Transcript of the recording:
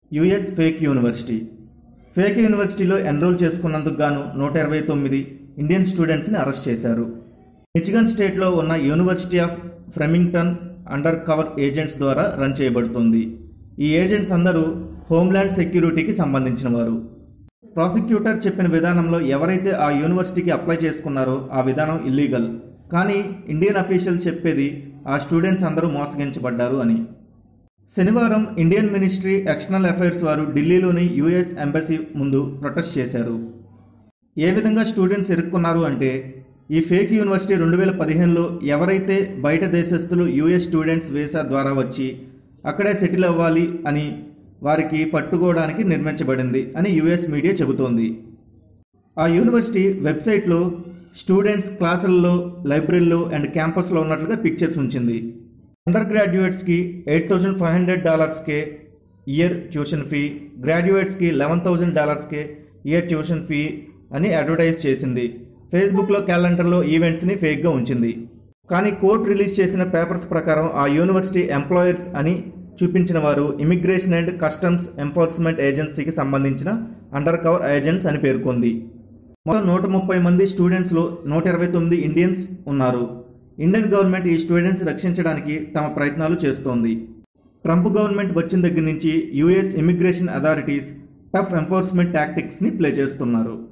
US fake university fake యూనివర్సిటీలో enrol చేసుకున్నందుకు గాను నూట ఇరవై తొమ్మిది ఇండియన్ స్టూడెంట్స్ని అరెస్ట్ చేశారు మిచిగన్ స్టేట్లో ఉన్న university of Farmington undercover agents ద్వారా రన్ చేయబడుతుంది ఈ ఏజెంట్స్ అందరూ హోమ్ల్యాండ్ సెక్యూరిటీకి సంబంధించిన వారు ప్రాసిక్యూటర్ చెప్పిన విధానంలో ఎవరైతే ఆ యూనివర్సిటీకి అప్లై చేసుకున్నారో ఆ విధానం ఇల్లీగల్ కానీ ఇండియన్ అఫీషియల్స్ చెప్పేది ఆ స్టూడెంట్స్ అందరూ మోసగించబడ్డారు అని శనివారం ఇండియన్ మినిస్ట్రీ ఎక్స్టర్నల్ అఫైర్స్ వారు ఢిల్లీలోని యుఎస్ ఎంబసీ ముందు ప్రొటెస్ట్ చేశారు ఏ విధంగా స్టూడెంట్స్ ఇరుక్కున్నారు అంటే ఈ ఫేక్ యూనివర్సిటీ రెండు వేల పదిహేనులో ఎవరైతే బయట దేశస్తులు యుఎస్ స్టూడెంట్స్ వీసా ద్వారా వచ్చి అక్కడే సెటిల్ అవ్వాలి అని వారికి పట్టుకోవడానికి నిర్మించబడింది అని యుఎస్ మీడియా చెబుతోంది ఆ యూనివర్సిటీ వెబ్సైట్లో స్టూడెంట్స్ క్లాసుల్లో లైబ్రరీలో అండ్ క్యాంపస్లో ఉన్నట్లుగా పిక్చర్స్ ఉంచింది అండర్ గ్రాడ్యుయేట్స్కి ఎయిట్ థౌజండ్ ఫైవ్ హండ్రెడ్ డాలర్స్కే ఇయర్ ట్యూషన్ ఫీ గ్రాడ్యుయేట్స్కి లెవెన్ థౌజండ్ డాలర్స్కే ఇయర్ ట్యూషన్ ఫీ అని అడ్వర్టైజ్ చేసింది ఫేస్బుక్లో క్యాలెండర్లో ఈవెంట్స్ని ఫేక్గా ఉంచింది కానీ కోర్టు రిలీజ్ చేసిన పేపర్స్ ప్రకారం ఆ యూనివర్సిటీ ఎంప్లాయర్స్ అని చూపించిన వారు ఇమిగ్రేషన్ అండ్ కస్టమ్స్ ఎన్ఫోర్స్మెంట్ ఏజెన్సీకి సంబంధించిన అండర్ కవర్ ఏజెంట్స్ అని పేర్కొంది మొత్తం నూట ముప్పై మంది స్టూడెంట్స్లో నూట ఇరవై తొమ్మిది ఇండియన్స్ ఉన్నారు ఇండియన్ గవర్నమెంట్ ఈ స్టూడెంట్స్ రక్షించడానికి తమ ప్రయత్నాలు చేస్తోంది ట్రంప్ గవర్నమెంట్ వచ్చిన దగ్గర నుంచి US immigration authorities tough enforcement టాక్టిక్స్ని ప్లే చేస్తున్నారు